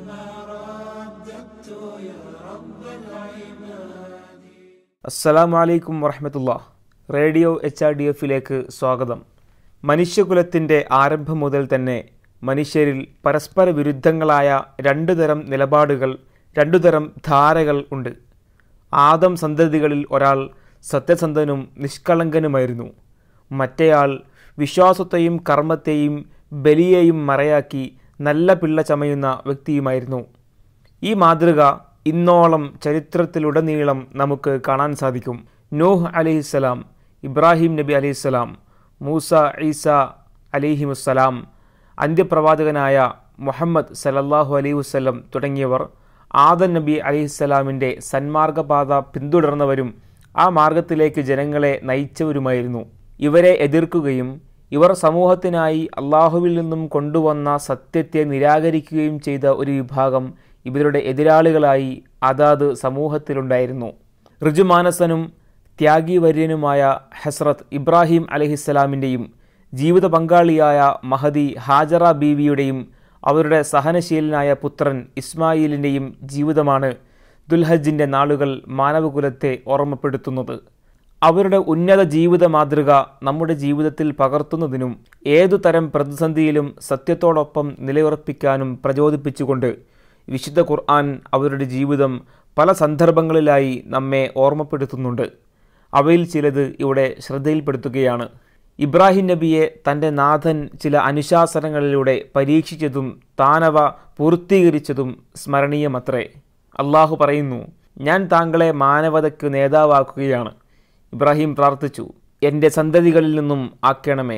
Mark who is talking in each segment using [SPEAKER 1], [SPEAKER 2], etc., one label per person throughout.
[SPEAKER 1] അസ്സലാമു അലൈക്കും വറഹമത്തുള്ള റേഡിയോ എച്ച് ആർ ഡി എഫിലേക്ക് സ്വാഗതം മനുഷ്യകുലത്തിൻ്റെ ആരംഭം മുതൽ തന്നെ മനുഷ്യരിൽ പരസ്പര വിരുദ്ധങ്ങളായ രണ്ടു തരം നിലപാടുകൾ രണ്ടു തരം ധാരകൾ ഉണ്ട് ആദം സന്തതികളിൽ ഒരാൾ സത്യസന്ധനും നിഷ്കളങ്കനുമായിരുന്നു മറ്റേയാൾ വിശ്വാസത്തെയും കർമ്മത്തെയും ബലിയെയും മറയാക്കി നല്ല പിള്ള ചമയുന്ന വ്യക്തിയുമായിരുന്നു ഈ മാതൃക ഇന്നോളം ചരിത്രത്തിലുടനീളം നമുക്ക് കാണാൻ സാധിക്കും നൂഹ് അലിഹിസ്സലാം ഇബ്രാഹിം നബി അലിഹിസ്സലാം മൂസ ഈസ അലിഹിമുസ്സലാം അന്ത്യപ്രവാചകനായ മുഹമ്മദ് സലല്ലാഹു അലൈഹി വസ്ലം തുടങ്ങിയവർ ആദൻ നബി അലിഹിസ്സലാമിൻ്റെ സന്മാർഗപാത പിന്തുടർന്നവരും ആ മാർഗത്തിലേക്ക് ജനങ്ങളെ നയിച്ചവരുമായിരുന്നു ഇവരെ എതിർക്കുകയും ഇവർ സമൂഹത്തിനായി അള്ളാഹുവിൽ നിന്നും കൊണ്ടുവന്ന സത്യത്തെ നിരാകരിക്കുകയും ചെയ്ത ഒരു വിഭാഗം ഇവരുടെ എതിരാളികളായി അതാത് സമൂഹത്തിലുണ്ടായിരുന്നു ഋജുമാനസനും ത്യാഗീവര്യനുമായ ഹസ്രത്ത് ഇബ്രാഹിം അലഹിസ്സലാമിൻ്റെയും ജീവിത പങ്കാളിയായ മഹദി ഹാജറ ബീവിയുടെയും അവരുടെ സഹനശീലനായ പുത്രൻ ഇസ്മായിലിൻ്റെയും ജീവിതമാണ് ദുൽഹജിൻ്റെ നാളുകൾ മാനവകുലത്തെ ഓർമ്മപ്പെടുത്തുന്നത് അവരുടെ ഉന്നത ജീവിത മാതൃക നമ്മുടെ ജീവിതത്തിൽ പകർത്തുന്നതിനും ഏതു തരം പ്രതിസന്ധിയിലും സത്യത്തോടൊപ്പം നിലയുറപ്പിക്കാനും പ്രചോദിപ്പിച്ചുകൊണ്ട് വിശുദ്ധ ഖുർആൻ അവരുടെ ജീവിതം പല സന്ദർഭങ്ങളിലായി നമ്മെ ഓർമ്മപ്പെടുത്തുന്നുണ്ട് അവയിൽ ചിലത് ഇവിടെ ശ്രദ്ധയിൽപ്പെടുത്തുകയാണ് ഇബ്രാഹിം നബിയെ തൻ്റെ നാഥൻ ചില അനുശാസനങ്ങളിലൂടെ പരീക്ഷിച്ചതും താനവ പൂർത്തീകരിച്ചതും സ്മരണീയമത്രേ അള്ളാഹു പറയുന്നു ഞാൻ താങ്കളെ മാനവതയ്ക്ക് നേതാവാക്കുകയാണ് ഇബ്രാഹിം പ്രാർത്ഥിച്ചു എൻ്റെ സന്തതികളിൽ നിന്നും ആക്കണമേ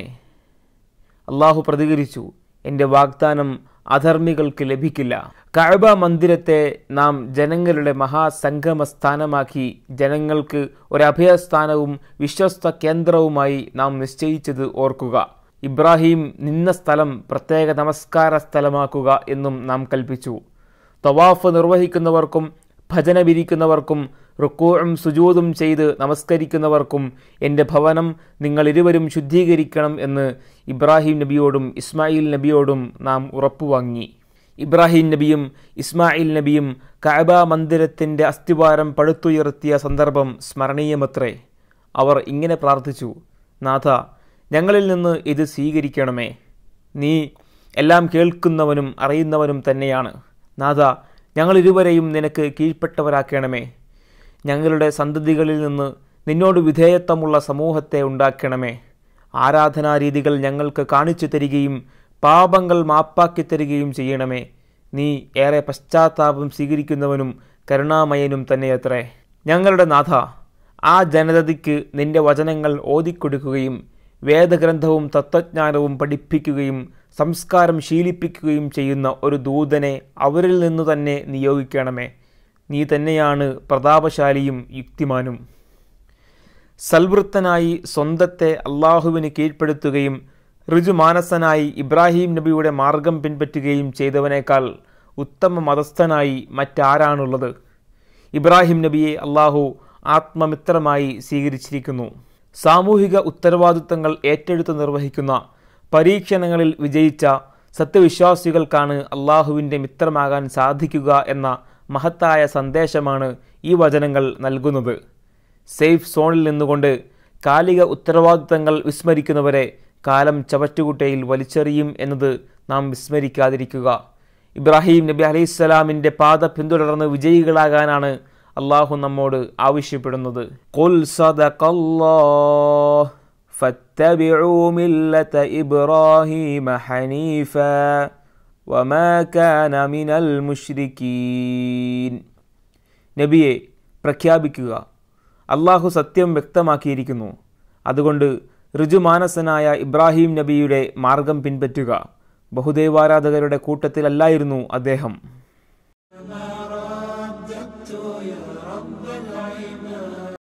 [SPEAKER 1] അള്ളാഹു പ്രതികരിച്ചു എൻ്റെ വാഗ്ദാനം അധർമ്മികൾക്ക് ലഭിക്കില്ല കഅബ മന്ദിരത്തെ നാം ജനങ്ങളുടെ മഹാസംഗമ സ്ഥാനമാക്കി ജനങ്ങൾക്ക് ഒരഭയസ്ഥാനവും വിശ്വസ്ത കേന്ദ്രവുമായി നാം നിശ്ചയിച്ചത് ഓർക്കുക ഇബ്രാഹിം നിന്ന സ്ഥലം പ്രത്യേക നമസ്കാര സ്ഥലമാക്കുക എന്നും നാം കൽപ്പിച്ചു തവാഫ് നിർവഹിക്കുന്നവർക്കും ഭജന വിരിക്കുന്നവർക്കും റുക്കൂഴും സുജൂതും ചെയ്ത് നമസ്കരിക്കുന്നവർക്കും എൻ്റെ ഭവനം നിങ്ങൾ ഇരുവരും ശുദ്ധീകരിക്കണം എന്ന് ഇബ്രാഹിം നബിയോടും ഇസ്മായിൽ നബിയോടും നാം ഉറപ്പുവാങ്ങി ഇബ്രാഹിം നബിയും ഇസ്മായിൽ നബിയും കഅബ മന്ദിരത്തിൻ്റെ അസ്ഥിവാരം പടുത്തുയർത്തിയ സന്ദർഭം സ്മരണീയമത്രേ അവർ ഇങ്ങനെ പ്രാർത്ഥിച്ചു നാഥ ഞങ്ങളിൽ നിന്ന് ഇത് സ്വീകരിക്കണമേ നീ എല്ലാം കേൾക്കുന്നവനും അറിയുന്നവനും തന്നെയാണ് നാഥ ഞങ്ങൾ ഇരുവരെയും നിനക്ക് കീഴ്പ്പെട്ടവരാക്കണമേ ഞങ്ങളുടെ സന്തതികളിൽ നിന്ന് നിന്നോട് വിധേയത്വമുള്ള സമൂഹത്തെ ഉണ്ടാക്കണമേ ആരാധനാരീതികൾ ഞങ്ങൾക്ക് കാണിച്ചു തരികയും പാപങ്ങൾ മാപ്പാക്കി തരികയും ചെയ്യണമേ നീ ഏറെ പശ്ചാത്താപം സ്വീകരിക്കുന്നവനും കരുണാമയനും തന്നെയത്രേ ഞങ്ങളുടെ നാഥ ആ ജനതയ്ക്ക് നിന്റെ വചനങ്ങൾ ഓതിക്കൊടുക്കുകയും വേദഗ്രന്ഥവും തത്വജ്ഞാനവും പഠിപ്പിക്കുകയും സംസ്കാരം ശീലിപ്പിക്കുകയും ചെയ്യുന്ന ഒരു ദൂതനെ അവരിൽ നിന്നു തന്നെ നിയോഗിക്കണമേ നീ തന്നെയാണ് പ്രതാപശാലിയും യുക്തിമാനും സൽവൃത്തനായി സ്വന്തത്തെ അള്ളാഹുവിന് കീഴ്പ്പെടുത്തുകയും ഋജുമാനസനായി ഇബ്രാഹിം നബിയുടെ മാർഗം പിൻപറ്റുകയും ചെയ്തവനേക്കാൾ ഉത്തമ മതസ്ഥനായി മറ്റാരാണുള്ളത് ഇബ്രാഹിം നബിയെ അള്ളാഹു ആത്മമിത്രമായി സ്വീകരിച്ചിരിക്കുന്നു സാമൂഹിക ഉത്തരവാദിത്തങ്ങൾ ഏറ്റെടുത്ത് നിർവഹിക്കുന്ന പരീക്ഷണങ്ങളിൽ വിജയിച്ച സത്യവിശ്വാസികൾക്കാണ് അള്ളാഹുവിൻ്റെ മിത്രമാകാൻ സാധിക്കുക എന്ന മഹത്തായ സന്ദേശമാണ് ഈ വചനങ്ങൾ നൽകുന്നത് സേഫ് സോണിൽ നിന്നുകൊണ്ട് കാലിക ഉത്തരവാദിത്തങ്ങൾ വിസ്മരിക്കുന്നവരെ കാലം ചവറ്റുകുട്ടയിൽ വലിച്ചെറിയും എന്നത് നാം വിസ്മരിക്കാതിരിക്കുക ഇബ്രാഹിം നബി അലൈഹിസ്സലാമിൻ്റെ പാത പിന്തുടർന്ന് വിജയികളാകാനാണ് അള്ളാഹു നമ്മോട് ആവശ്യപ്പെടുന്നത് ഖുൽ സദഖല്ലാഹ് فاتبعوا ملة إبراهيم حنيفا وما كان من المشركين നബിയെ പ്രഖ്യാപിക്കുക അള്ളാഹു സത്യം വ്യക്തമാക്കിയിരിക്കുന്നു അതുകൊണ്ട് ഋജുമാനസനായ ഇബ്രാഹിം നബിയുടെ മാർഗം പിൻപറ്റുക ബഹുദൈവാരാധകരുടെ കൂട്ടത്തിലല്ലായിരുന്നു അദ്ദേഹം